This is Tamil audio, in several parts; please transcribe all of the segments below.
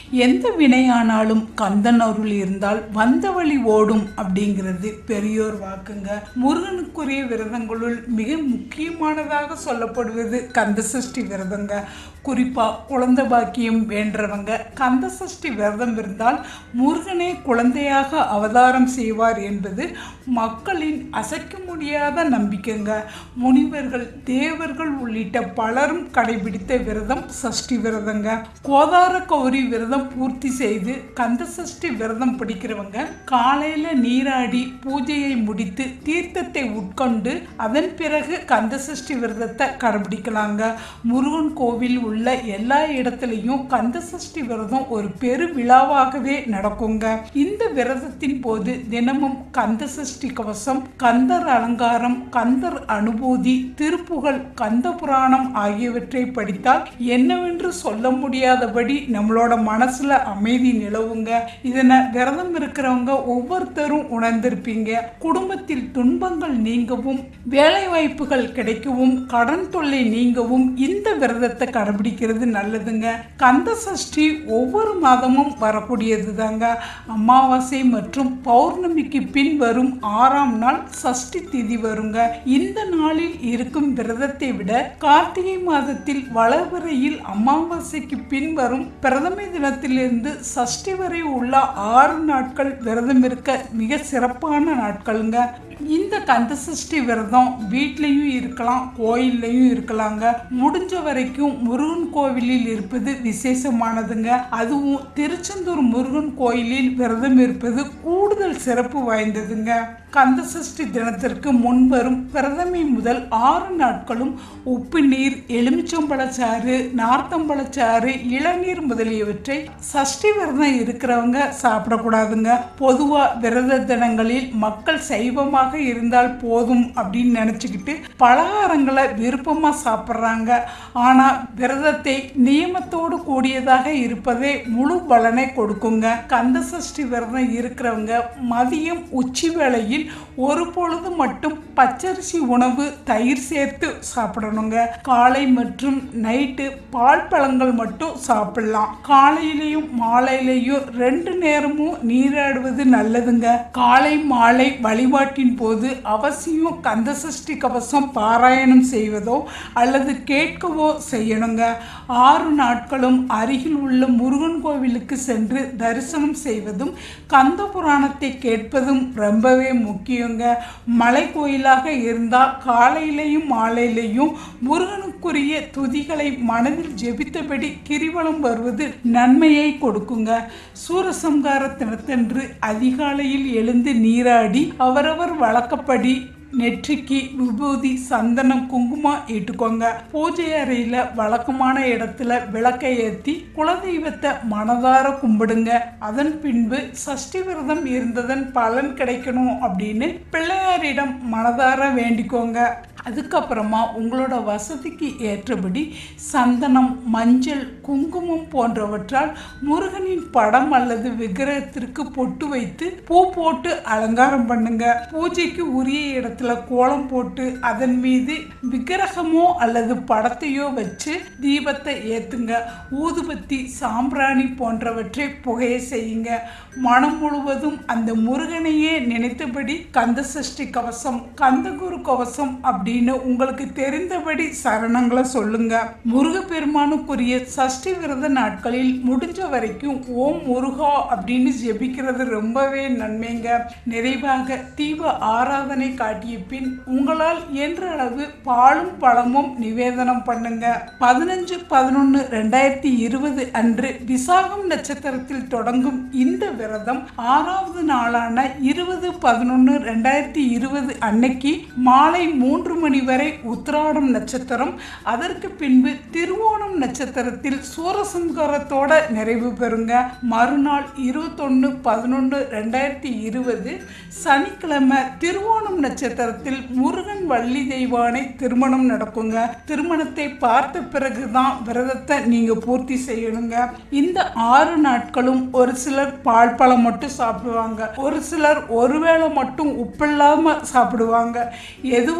எந்த வினையானாலும் கந்தன் அருள் இருந்தால் வந்த வழி ஓடும் அப்படிங்கிறது பெரியோர் வாக்குங்க முருகனுக்குரிய விரதங்களுள் மிக முக்கியமானதாக சொல்லப்படுவது கந்த சஷ்டி விரதங்க குறிப்பாக குழந்தை பாக்கியம் வேண்டவங்க கந்த சஷ்டி விரதம் இருந்தால் முருகனே குழந்தையாக அவதாரம் செய்வார் என்பது மக்களின் அசைக்க முடியாத நம்பிக்கைங்க முனிவர்கள் தேவர்கள் உள்ளிட்ட பலரும் கடைபிடித்த விரதம் சஷ்டி விரதங்க கோதார கௌரி விரதம் பூர்த்தி செய்து கந்த சஷ்டி விரதம் பிடிக்கிறவங்க காலையில நீராடி பூஜையை முடித்து தீர்த்தத்தை உட்கொண்டு அதன் பிறகு கந்த சஷ்டி விரதத்தை கடைபிடிக்கலாங்க முருகன் கோவில் உள்ள எல்லா இடத்துலையும் கந்த சஷ்டி விரதம் ஒரு பெரு விழாவாகவே நடக்குங்க இந்த விரதத்தின் போது தினமும் கந்த சஷ்டி கவசம் கந்தர் அலங்காரம் கந்தர் அனுபூதி திருப்புகழ் கந்த புராணம் ஆகியவற்றை படித்தால் என்னவென்று சொல்ல முடியாதபடி நம்மளோட மனசுல அமைதி நிலவுங்க இதனை விரதம் இருக்கிறவங்க ஒவ்வொருத்தரும் உணர்ந்திருப்பீங்க குடும்பத்தில் துன்பங்கள் நீங்கவும் வேலை வாய்ப்புகள் கிடைக்கவும் கடன் தொல்லை நீங்கவும் இந்த விரதத்தை கடைபிடிக்கிறது நல்லதுங்க கந்த சஷ்டி ஒவ்வொரு மாதமும் வரக்கூடியது தாங்க அமாவாசை மற்றும் பௌர்ணமிக்கு பின் வரும் ஆறாம் நாள் சஷ்டி திதி வருங்க இந்த நாளில் இருக்கும் விரதத்தை விட கார்த்திகை மாதத்தில் வளர்வரையில் அமாவாசைக்கு பின் வரும் பிரதமை தினத்திலிருந்து சஷ்டி வரை உள்ள ஆறு நாட்கள் விரதம் இருக்க மிக சிறப்பான நாட்களுங்க இந்த கந்த சஷ்டி விரதம் வீட்லேயும் இருக்கலாம் கோயில்லையும் இருக்கலாங்க முடிஞ்ச வரைக்கும் முருகன் கோவிலில் இருப்பது விசேஷமானதுங்க அதுவும் திருச்செந்தூர் முருகன் கோயிலில் விரதம் இருப்பது கூடுதல் சிறப்பு வாய்ந்ததுங்க கந்த சஷ்டி தினத்திற்கு முன்வரும் பிரதமை முதல் ஆறு நாட்களும் உப்பு நீர் எலுமிச்சம்பழச்சாறு நார்த்தம்பழச்சாறு இளநீர் முதலியவற்றை சஷ்டி விரதம் இருக்கிறவங்க சாப்பிடக்கூடாதுங்க பொதுவாக விரத தினங்களில் மக்கள் சைவமாக இருந்தால் போதும் அப்படின்னு நினச்சிக்கிட்டு பலகாரங்களை விருப்பமாக சாப்பிட்றாங்க ஆனால் விரதத்தை நியமத்தோடு கூடியதாக இருப்பதே முழு பலனை கொடுக்குங்க கந்த சஷ்டி விரதம் இருக்கிறவங்க மதியம் உச்சி வேளையில் ஒரு பொழுது மட்டும் பச்சரிசி உணவு தயிர் சேர்த்து சாப்பிடணுங்க காலை மற்றும் நைட்டு பால் பழங்கள் மட்டும் சாப்பிடலாம் காலையிலையும் மாலையிலையும் ரெண்டு நேரமும் நீராடுவது நல்லதுங்க காலை மாலை வழிபாட்டின் போது அவசியம் கந்த சஷ்டி கவசம் பாராயணம் செய்வதோ அல்லது கேட்கவோ செய்யணுங்க ஆறு நாட்களும் அருகில் உள்ள முருகன் கோவிலுக்கு சென்று தரிசனம் செய்வதும் கந்த புராணத்தை கேட்பதும் ரொம்பவே முக்கியங்க மலை கோயிலாக இருந்தால் காலையிலையும் மாலையிலையும் முருகனுக்குரிய துதிகளை மனதில் ஜெபித்தபடி கிரிவலம் வருவது நன்மையை கொடுக்குங்க சூரசம்கார தினத்தன்று அதிகாலையில் எழுந்து நீராடி அவரவர் வழக்கப்படி நெற்றிக்கு விபூதி சந்தனம் குங்குமம் இட்டுக்கோங்க பூஜை அறையில் வழக்கமான இடத்துல விளக்கை ஏற்றி குலதெய்வத்தை மனதார கும்பிடுங்க அதன் பின்பு சஷ்டி விரதம் இருந்ததன் பலன் கிடைக்கணும் அப்படின்னு பிள்ளையாரிடம் மனதார வேண்டிக்கோங்க அதுக்கப்புறமா உங்களோட வசதிக்கு ஏற்றபடி சந்தனம் மஞ்சள் குங்குமம் போன்றவற்றால் முருகனின் படம் அல்லது விக்கிரகத்திற்கு பொட்டு வைத்து பூ போட்டு அலங்காரம் பண்ணுங்க பூஜைக்கு உரிய இடத்துல கோலம் போட்டு அதன் மீது விக்கிரகமோ அல்லது படத்தையோ வச்சு தீபத்தை ஏத்துங்க ஊதுபத்தி சாம்பிராணி போன்றவற்றை புகைய செய்யுங்க மனம் முழுவதும் அந்த முருகனையே நினைத்தபடி கந்த சஷ்டி கவசம் கந்தகுரு கவசம் அப்படின்னு உங்களுக்கு தெரிந்தபடி சரணங்களை சொல்லுங்க முருகப்பெருமானுக்குரிய சஷ்டி விரத நாட்களில் முடிஞ்ச வரைக்கும் ஓம் முருகா அப்படின்னு ஜெபிக்கிறது ரொம்பவே நன்மைங்க நிறைவாக தீப ஆராதனை காட்டிய பின் உங்களால் என்ற அளவு பாலும் பழமும் நிவேதனம் பண்ணுங்க பதினஞ்சு பதினொன்று ரெண்டாயிரத்தி இருபது அன்று விசாகம் நட்சத்திரத்தில் தொடங்கும் இந்த விரதம் ஆறாவது நாளான இருபது பதினொன்று ரெண்டாயிரத்தி இருபது அன்னைக்கு மாலை மூன்று மணி வரை உத்திராடம் நட்சத்திரம் அதற்கு பின்பு திருவோணம் நட்சத்திரத்தில் சூரசம்காரத்தோட நிறைவு பெறுங்க மறுநாள் இருபத்தொன்று பதினொன்று ரெண்டாயிரத்தி இருபது சனிக்கிழமை திருவோணம் நட்சத்திரத்தில் முருகன் வள்ளி தெய்வானை திருமணம் நடக்குங்க திருமணத்தை பார்த்த பிறகுதான் விரதத்தை நீங்க பூர்த்தி செய்யணுங்க இந்த ஆறு நாட்களும் ஒரு சிலர் பால் பழம் மட்டும் சாப்பிடுவாங்க ஒரு சிலர் ஒருவேளை மட்டும் உப்பில்லாம சாப்பிடுவாங்க எதுவாக இரு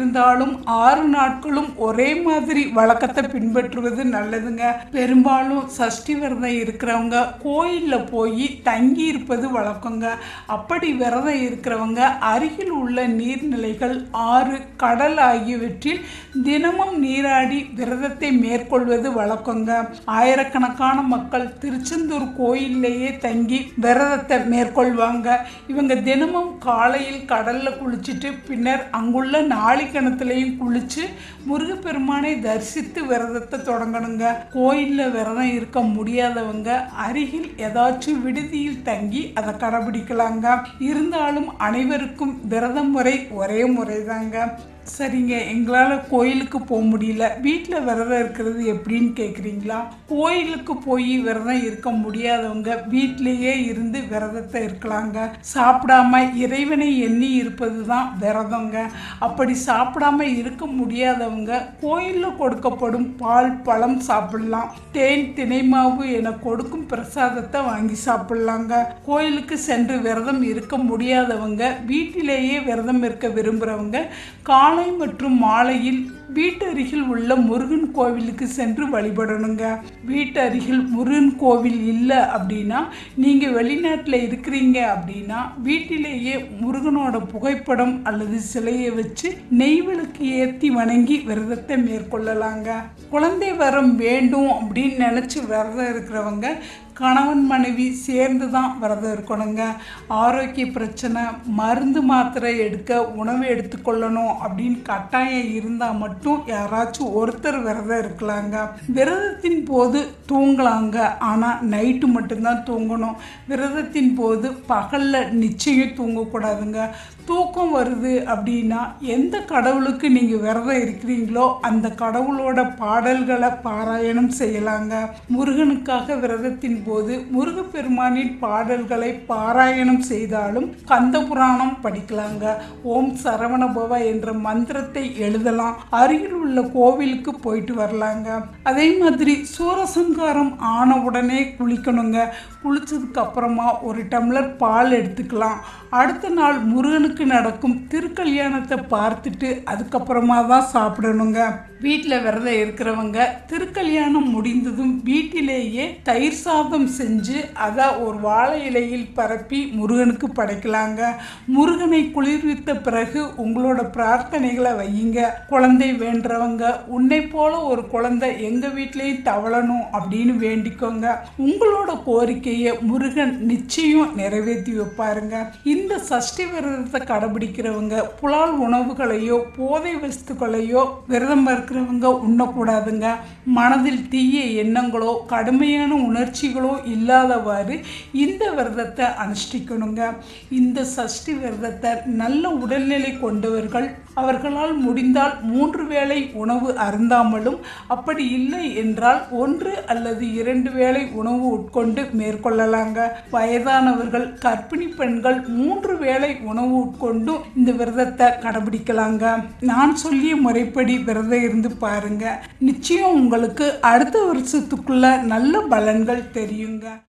இருந்தாலும் ஆறு நாட்களும் ஒரே மாதிரி வழக்கத்தை பின்பற்றுவது நல்லதுங்க பெரும்பாலும் சஷ்டி விரதம் இருக்கிறவங்க கோயிலில் போய் தங்கி இருப்பது வழக்கங்க அப்படி விரதம் இருக்கிறவங்க அருகில் உள்ள நீர்நிலைகள் ஆறு கடல் ஆகியவற்றில் தினமும் நீராடி விரதத்தை மேற்கொள்வது வழக்கங்க ஆயிரக்கணக்கான மக்கள் திருச்செந்தூர் கோயிலேயே தங்கி விரதத்தை மேற்கொள்வாங்க இவங்க தினமும் காலையில் கடல்ல குளிச்சுட்டு பின்னர் அங்குள்ள நாளி கிணத்துலையும் குளிச்சு முருகப்பெருமானை தரிசித்து விரதத்தை தொடங்கணுங்க கோயிலில் விரதம் இருக்க முடியாதவங்க அருகில் ஏதாச்சும் விடுதியில் தங்கி அதை கடைபிடிக்கலாங்க இருந்தாலும் அனைவருக்கும் விரத முறை ஒரே முறைதாங்க சரிங்க எங்களால் கோயிலுக்கு போக முடியல வீட்டில் விரதம் இருக்கிறது எப்படின்னு கேட்குறீங்களா கோயிலுக்கு போய் விரதம் இருக்க முடியாதவங்க வீட்டிலேயே இருந்து விரதத்தை இருக்கலாங்க சாப்பிடாம இறைவனை எண்ணி இருப்பது தான் விரதங்க அப்படி சாப்பிடாம இருக்க முடியாதவங்க கோயிலில் கொடுக்கப்படும் பால் பழம் சாப்பிடலாம் தேன் தினைமாவு என கொடுக்கும் பிரசாதத்தை வாங்கி சாப்பிடலாங்க கோயிலுக்கு சென்று விரதம் இருக்க முடியாதவங்க வீட்டிலேயே விரதம் இருக்க விரும்புகிறவங்க காலை மற்றும் மாலையில் வீட்டு அருகில் உள்ள முருகன் கோவிலுக்கு சென்று வழிபடணுங்க வீட்டு அருகில் முருகன் கோவில் இல்லை அப்படின்னா நீங்கள் வெளிநாட்டில் இருக்கிறீங்க அப்படின்னா வீட்டிலேயே முருகனோட புகைப்படம் அல்லது சிலையை வச்சு நெய் விளக்கு ஏற்றி வணங்கி விரதத்தை மேற்கொள்ளலாங்க குழந்தை வரம் வேண்டும் அப்படின்னு நினச்சி விரதம் இருக்கிறவங்க கணவன் மனைவி சேர்ந்து தான் விரதம் இருக்கணுங்க ஆரோக்கிய பிரச்சனை மருந்து மாத்திரை எடுக்க உணவு எடுத்துக்கொள்ளணும் அப்படின்னு கட்டாயம் இருந்தால் மட்டும் யாராச்சும் ஒருத்தர் விரதம் இருக்கலாங்க விரதத்தின் போது தூங்கலாங்க ஆனால் நைட்டு மட்டும்தான் தூங்கணும் விரதத்தின் போது பகலில் நிச்சயம் தூங்கக்கூடாதுங்க தூக்கம் வருது அப்படின்னா எந்த கடவுளுக்கு நீங்கள் விரதம் இருக்கிறீங்களோ அந்த கடவுளோட பாடல்களை பாராயணம் செய்யலாங்க முருகனுக்காக விரதத்தின் போது முருகப்பெருமானின் பாடல்களை பாராயணம் செய்தாலும் கந்த புராணம் படிக்கலாங்க ஓம் சரவணபவ என்ற மந்திரத்தை எழுதலாம் அருகில் உள்ள கோவிலுக்கு போயிட்டு வரலாங்க அதே மாதிரி சூரசம்காரம் ஆன உடனே குளிக்கணுங்க குளிச்சதுக்கு அப்புறமா ஒரு டம்ளர் பால் எடுத்துக்கலாம் அடுத்த நாள் முருகனுக்கு நடக்கும் திருக்கல்யாணத்தை பார்த்துட்டு அதுக்கப்புறமா தான் சாப்பிடணுங்க வீட்டில் விரதம் இருக்கிறவங்க திருக்கல்யாணம் முடிந்ததும் வீட்டிலேயே தயிர் சாதம் செஞ்சு அதை ஒரு வாழை இலையில் பரப்பி முருகனுக்கு படைக்கலாங்க முருகனை குளிர்வித்த பிறகு உங்களோட பிரார்த்தனைகளை வையுங்க குழந்தை வேண்டவங்க உன்னை போல ஒரு குழந்தை எங்க வீட்லேயும் தவழணும் அப்படின்னு வேண்டிக்கோங்க உங்களோட கோரிக்கையை முருகன் நிச்சயம் நிறைவேற்றி வைப்பாருங்க இந்த சஷ்டி விரதத்தை கடைபிடிக்கிறவங்க புலால் உணவுகளையோ போதை வஸ்துக்களையோ விரதம் இருக்கிறவங்க உண்ணக்கூடாதுங்க மனதில் தீய எண்ணங்களோ கடுமையான உணர்ச்சிகளோ இல்லாதவாறு இந்த விரதத்தை அனுஷ்டிக்கணுங்க இந்த சஷ்டி விரதத்தை நல்ல உடல்நிலை கொண்டவர்கள் அவர்களால் முடிந்தால் மூன்று வேளை உணவு அருந்தாமலும் அப்படி இல்லை என்றால் ஒன்று அல்லது இரண்டு வேளை உணவு உட்கொண்டு மேற்கொள்ளலாங்க வயதானவர்கள் கர்ப்பிணி பெண்கள் மூன்று வேளை உணவு உட்கொண்டும் இந்த விரதத்தை கடைபிடிக்கலாங்க நான் சொல்லிய முறைப்படி விரதம் இருந்து பாருங்க நிச்சயம் உங்களுக்கு அடுத்த வருஷத்துக்குள்ள நல்ல பலன்கள் தெரியுங்க